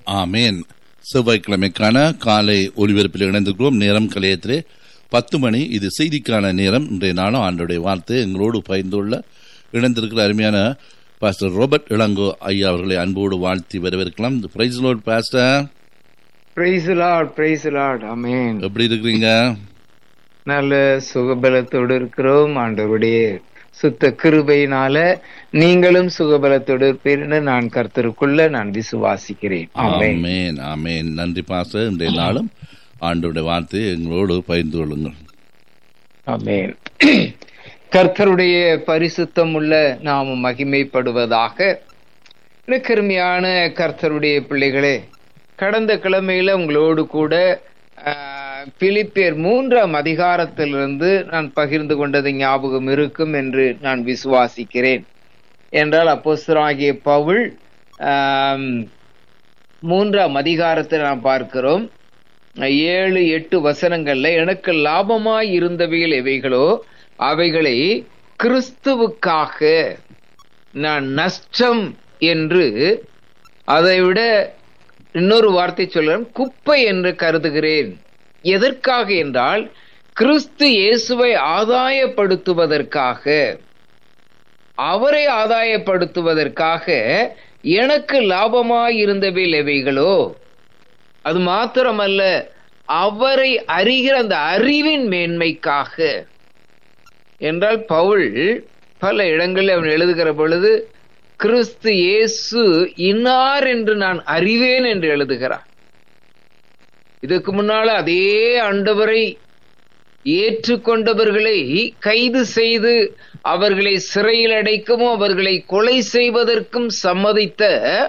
ஆமேன் செவ்வாய்க்கிழமைக்கான காலை ஒலிபரப்பில் இணைந்திருக்கிறோம் நேரம் கலையத்திலே பத்து மணி இது செய்திக்கான நேரம் இன்றைய நாளும் ஆண்டுடைய வார்த்தை எங்களோடு பகிர்ந்துள்ள இணைந்திருக்கிற அருமையான பாஸ்டர் ரோபர்ட் இளங்கோ ஐயா அவர்களை அன்போடு வாழ்த்தி வரவேற்கலாம் praise lord pastor praise lord praise lord amen எப்படி இருக்கிறீங்க நல்ல சுகபலத்தோடு இருக்கிறோம் ஆண்டவருடைய சுத்த கிருபையினால நீங்களும் சுகபலத்தோடு இருப்பீர்னு நான் கர்த்தருக்குள்ள நான் விசுவாசிக்கிறேன் ஆமென் ஆமேன் ஆமேன் நன்றி பாஸ்டர் இன்றைய நாளும் ஆண்டுடைய வார்த்தையை எங்களோடு பகிர்ந்து கொள்ளுங்கள் ஆமென் கர்த்தருடைய பரிசுத்தம் உள்ள நாம் மகிமைப்படுவதாக கருமையான கர்த்தருடைய பிள்ளைகளே கடந்த கிழமையில உங்களோடு கூட ஆஹ், பிலிப்பியர் மூன்றாம் அதிகாரத்திலிருந்து நான் பகிர்ந்து கொண்டது ஞாபகம் இருக்கும் என்று நான் விசுவாசிக்கிறேன் என்றால் அப்போஸ்தலனாகிய பவுல் ஆம், மூன்றாம் அதிகாரத்தை நாம் பார்க்கிறோம் ஏழு எட்டு வசனங்கள்ல எனக்கு லாபமாய் இருந்தவைகள் எவைகளோ அவைகளை கிறிஸ்துவுக்காக நான் நஷ்டம் என்று அதை விட இன்னொரு வார்த்தை சொல்றேன் குப்பை என்று கருதுகிறேன் எதற்காக என்றால் கிறிஸ்து இயேசுவை ஆதாயப்படுத்துவதற்காக அவரை ஆதாயப்படுத்துவதற்காக எனக்கு லாபமாய் இருந்தவைகள் எவைகளோ அது மாத்திரமல்ல அவரை அறிகிற அந்த அறிவின் மேன்மைக்காக என்றால் பவுல் பல இடங்களில் அவன் எழுதுகிற பொழுது கிறிஸ்து இயேசு இன்னார் என்று நான் அறிவேன் என்று எழுதுகிறான் இதுக்கு முன்னால அதே ஆண்டவரை ஏற்றுக்கொண்டவர்களை கைது செய்து அவர்களை சிறையில் அடைக்கவும் அவர்களை கொலை செய்வதற்கும் சம்மதித்த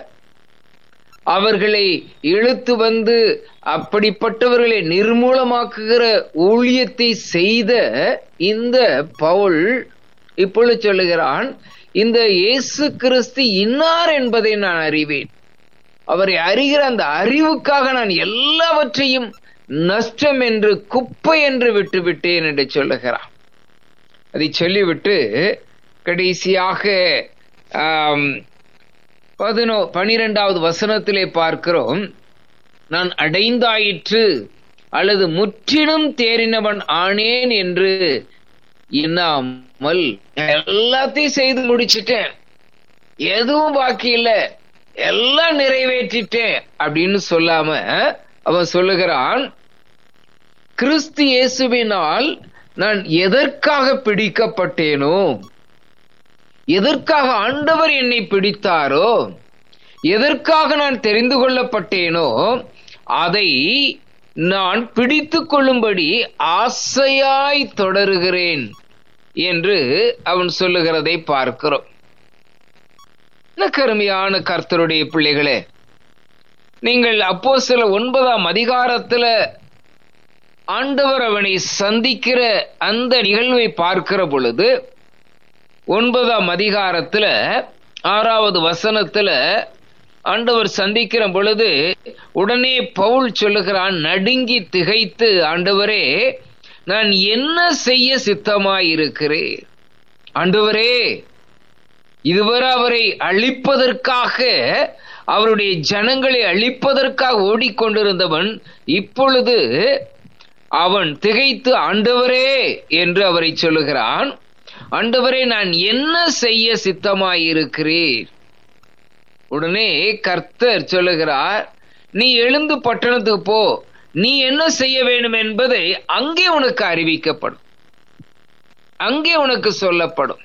அவர்களை இழுத்து வந்து அப்படிப்பட்டவர்களை நிர்மூலமாக்குகிற ஊழியத்தை செய்த இந்த பவுல் இப்பொழுது சொல்லுகிறான் இந்த இயேசு கிறிஸ்து இன்னார் என்பதை நான் அறிவேன் அவரை அறிகிற அந்த அறிவுக்காக நான் எல்லாவற்றையும் நஷ்டம் என்று குப்பை என்று விட்டு விட்டேன் என்று சொல்லுகிறான் அதை சொல்லிவிட்டு கடைசியாக ஆம், பதினோ பனிரெண்டாவது வசனத்திலே பார்க்கிறோம் நான் அடைந்தாயிற்று அல்லது முற்றிலும் தேறினவன் ஆனேன் என்று எண்ணாமல் எல்லாத்தையும் செய்து முடிச்சிட்டேன் எதுவும் பாக்கி இல்ல எல்லாம் நிறைவேற்றிட்டேன் அப்படின்னு சொல்லாம அவன் சொல்லுகிறான் கிறிஸ்து இயேசுவினால் நான் எதற்காக பிடிக்கப்பட்டேனோ எதற்காக ஆண்டவர் என்னை பிடித்தாரோ எதற்காக நான் தெரிந்து கொள்ளப்பட்டேனோ அதை நான் பிடித்துக் கொள்ளும்படி ஆசையாய் தொடருகிறேன் என்று அவன் சொல்லுகிறதை பார்க்கிறோம் என்ன கருமையான கர்த்தருடைய பிள்ளைகளே நீங்கள் அப்போ சில ஒன்பதாம் அதிகாரத்துல ஆண்டவர் அவனை சந்திக்கிற அந்த நிகழ்வை பார்க்கிற பொழுது ஒன்பதாம் அதிகாரத்துல ஆறாவது வசனத்துல ஆண்டவர் சந்திக்கிற பொழுது உடனே பவுல் சொல்லுகிறான் நடுங்கி திகைத்து ஆண்டவரே நான் என்ன செய்ய சித்தமாயிருக்கிறேன் ஆண்டவரே இதுவரை அவரை அழிப்பதற்காக அவருடைய ஜனங்களை அழிப்பதற்காக ஓடிக்கொண்டிருந்தவன் இப்பொழுது அவன் திகைத்து ஆண்டவரே என்று அவரை சொல்லுகிறான் ஆண்டவரே நான் என்ன செய்ய சித்தமாயிருக்கிறேன் உடனே கர்த்தர் சொல்லுகிறார் நீ எழுந்து பட்டணத்துக்கு போ நீ என்ன செய்ய வேண்டும் என்பதை அங்கே உனக்கு அறிவிக்கப்படும் அங்கே உனக்கு சொல்லப்படும்